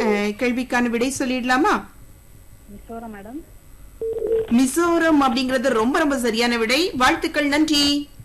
அஹ், கேள்விக்கான விடை சொல்லிடலாமா மிசோரம் மேடம் மிசோரம் அப்படிங்கறது ரொம்ப ரொம்ப சரியான விடை வாழ்த்துக்கள் நன்றி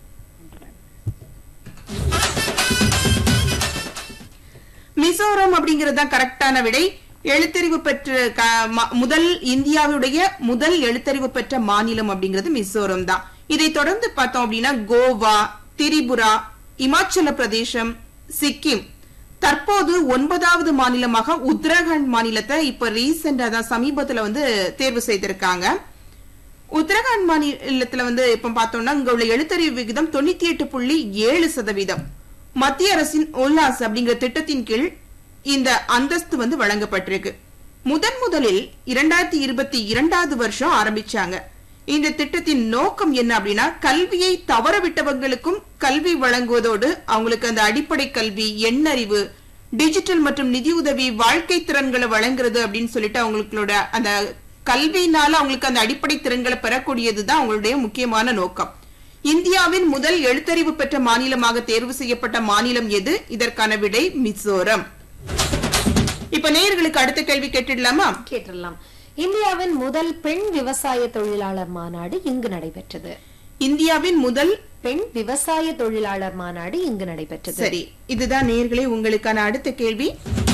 மிசோரம் அப்படிங்கிறது தான் கரெக்டான விடை எழுத்தறிவு பெற்ற க- ம- முதல் இந்தியாவுடைய முதல் எழுத்தறிவு பெற்ற மாநிலம் அப்படிங்கிறது மிசோரம் தான் இதை தொடர்ந்து பார்த்தோம் அப்படின்னா கோவா திரிபுரா இமாச்சல பிரதேசம் சிக்கிம் தற்போது ஒன்பதாவது மாநிலமாக உத்தரகாண்ட் மாநிலத்தை இப்ப ரீசெண்டா தான் சமீபத்துல வந்து தேர்வு செய்திருக்காங்க உத்தரகாண்ட் மாநிலத்துல வந்து இப்ப பார்த்தோம்னா இங்க உள்ள எழுத்தறிவு விகிதம் தொண்ணூத்தி எட்டு புள்ளி ஏழு சதவீதம் மத்திய அரசின் உல்லாஸ் அப்படிங்கிற திட்டத்தின் கீழ் இந்த அந்தஸ்து வந்து வழங்கப்பட்டிருக்கு முதன் முதலில் இரண்டாயிரத்தி இருபத்தி இரண்டாவது வருஷம் ஆரம்பிச்சாங்க இந்த திட்டத்தின் நோக்கம் என்ன அப்படின்னா கல்வியை தவறவிட்டவங்களுக்கும் கல்வி வழங்குவதோடு அவங்களுக்கு அந்த அடிப்படை கல்வி எண்ணறிவு டிஜிட்டல் மற்றும் நிதியுதவி வாழ்க்கை திறன்களை வழங்குறது அப்படின்னு சொல்லிட்டு அவங்களோட அந்த கல்வியினால அவங்களுக்கு அந்த அடிப்படை திறன்களை பெறக்கூடியதுதான் அவங்களுடைய முக்கியமான நோக்கம் இந்தியாவின் முதல் எழுத்தறிவு பெற்ற மாநிலமாக தேர்வு செய்யப்பட்ட மாநிலம் எது இதற்கான விடை மிசோரம் இப்ப நேயர்களுக்கு அடுத்த கேள்வி கேட்டுடலாமா கேட்டுடலாம் இந்தியாவின் முதல் பெண் விவசாய தொழிலாளர் மாநாடு இங்கு நடைபெற்றது இந்தியாவின் முதல் பெண் விவசாய தொழிலாளர் மாநாடு இங்கு நடைபெற்றது சரி இதுதான் நேர்களே உங்களுக்கான அடுத்த கேள்வி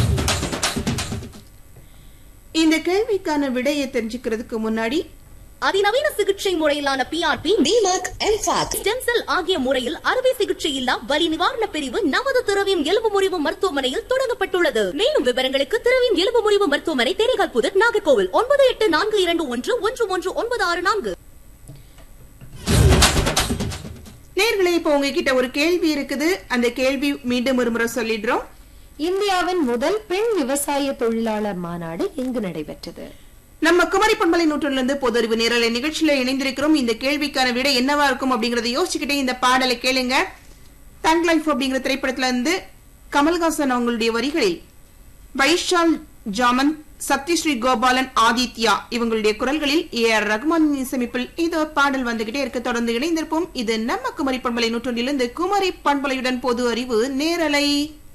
இந்த கேள்விக்கான விடையை தெரிஞ்சுக்கிறதுக்கு முன்னாடி அதிநவீன சிகிச்சை முறையிலான பிஆர்பி டிமார்க் எம்ஃபாக் ஸ்டெம் செல் ஆகிய முறையில் அறுவை சிகிச்சை இல்லா வலி நிவாரண பிரிவு நமது திரவியம் எலும்பு முறிவு மருத்துவமனையில் தொடங்கப்பட்டுள்ளது மேலும் விவரங்களுக்கு திரவியம் எலும்பு முறிவு மருத்துவமனை தேனிகால் புதர் நாகர்கோவில் ஒன்பது எட்டு நான்கு இரண்டு ஒன்று ஒன்று ஒன்று ஒன்பது ஆறு நான்கு நேர்களே இப்போ உங்ககிட்ட ஒரு கேள்வி இருக்குது அந்த கேள்வி மீண்டும் ஒரு முறை சொல்லிடுறோம் இந்தியாவின் முதல் பெண் விவசாய தொழிலாளர் மாநாடு இங்கு நடைபெற்றது நம்ம குமரி பண்பலை நூற்றிலிருந்து இருந்து பொது அறிவு நேரலை நிகழ்ச்சியில இணைந்திருக்கிறோம் இந்த கேள்விக்கான விடை என்னவா இருக்கும் அப்படிங்கறத யோசிச்சுக்கிட்டே இந்த பாடலை கேளுங்க தங் லைஃப் அப்படிங்கிற திரைப்படத்துல இருந்து கமல்ஹாசன் அவங்களுடைய வரிகளில் வைஷால் ஜாமன் சத்யஸ்ரீ கோபாலன் ஆதித்யா இவங்களுடைய குரல்களில் ஏ ஆர் ரகுமான் இசையமைப்பில் இதோ பாடல் வந்துகிட்டே இருக்க தொடர்ந்து இணைந்திருப்போம் இது நம்ம குமரி பண்பலை நூற்றொன்றிலிருந்து குமரி பண்பலையுடன் பொது அறிவு நேரலை